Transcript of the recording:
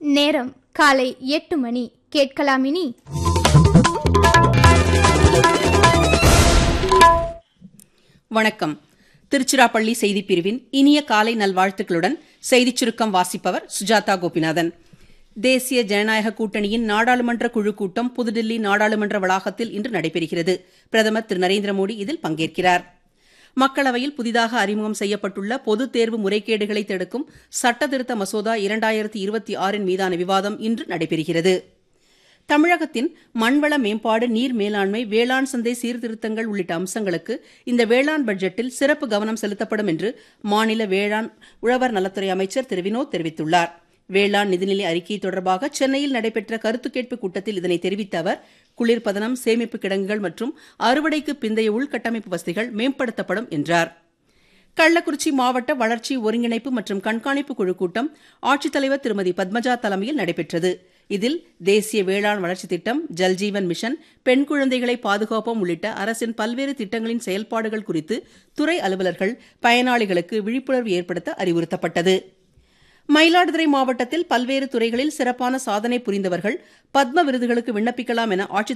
நேரம் காலை எட்டு மணி கேட்கலாம் இனி வணக்கம் திருச்சிராப்பள்ளி செய்திப் பிரிவின் இனிய காலை நல்வாழ்த்துக்களுடன் செய்திச் சுருக்கம் வாசிப்பவர் சுஜாதா கோபிநாதன் தேசிய ஜனநாயக கூட்டணியின் நாடாளுமன்ற குழு கூட்டம் புதுடில்லி நாடாளுமன்ற வளாகத்தில் இன்று நடைபெறுகிறது பிரதமர் திரு நரேந்திர மோடி இதில் பங்கேற்கிறார் மக்களவையில் புதிதாக அறிமுகம் செய்யப்பட்டுள்ள பொதுத் தேர்வு முறைகேடுகளை தடுக்கும் சட்ட திருத்த மசோதா இரண்டாயிரத்தி இருபத்தி ஆறின் மீதான விவாதம் இன்று நடைபெறுகிறது தமிழகத்தின் மண்வள மேம்பாடு நீர் மேலாண்மை வேளாண் சந்தை சீர்திருத்தங்கள் உள்ளிட்ட அம்சங்களுக்கு இந்த வேளாண் பட்ஜெட்டில் சிறப்பு கவனம் செலுத்தப்படும் என்று மாநில வேளாண் உழவர் நலத்துறை அமைச்சர் திரு வினோத் தெரிவித்துள்ளார் வேளாண் நிதிநிலை அறிக்கை தொடர்பாக சென்னையில் நடைபெற்ற கருத்து கேட்பு கூட்டத்தில் இதனை தெரிவித்த அவர் குளிர்பதனம் சேமிப்பு கிடங்குகள் மற்றும் அறுவடைக்கு பிந்தைய உள்கட்டமைப்பு வசதிகள் மேம்படுத்தப்படும் என்றார் கள்ளக்குறிச்சி மாவட்ட வளர்ச்சி ஒருங்கிணைப்பு மற்றும் கண்காணிப்பு குழு கூட்டம் ஆட்சித்தலைவர் திருமதி பத்மஜா தலைமையில் நடைபெற்றது இதில் தேசிய வேளாண் வளர்ச்சி திட்டம் ஜல்ஜீவன் மிஷன் பெண் குழந்தைகளை பாதுகாப்போம் உள்ளிட்ட அரசின் பல்வேறு திட்டங்களின் செயல்பாடுகள் குறித்து துறை அலுவலர்கள் பயனாளிகளுக்கு விழிப்புணர்வு ஏற்படுத்த அறிவுறுத்தப்பட்டது மயிலாடுதுறை மாவட்டத்தில் பல்வேறு துறைகளில் சிறப்பான சாதனை புரிந்தவர்கள் பத்ம விருதுகளுக்கு விண்ணப்பிக்கலாம் என ஆட்சித்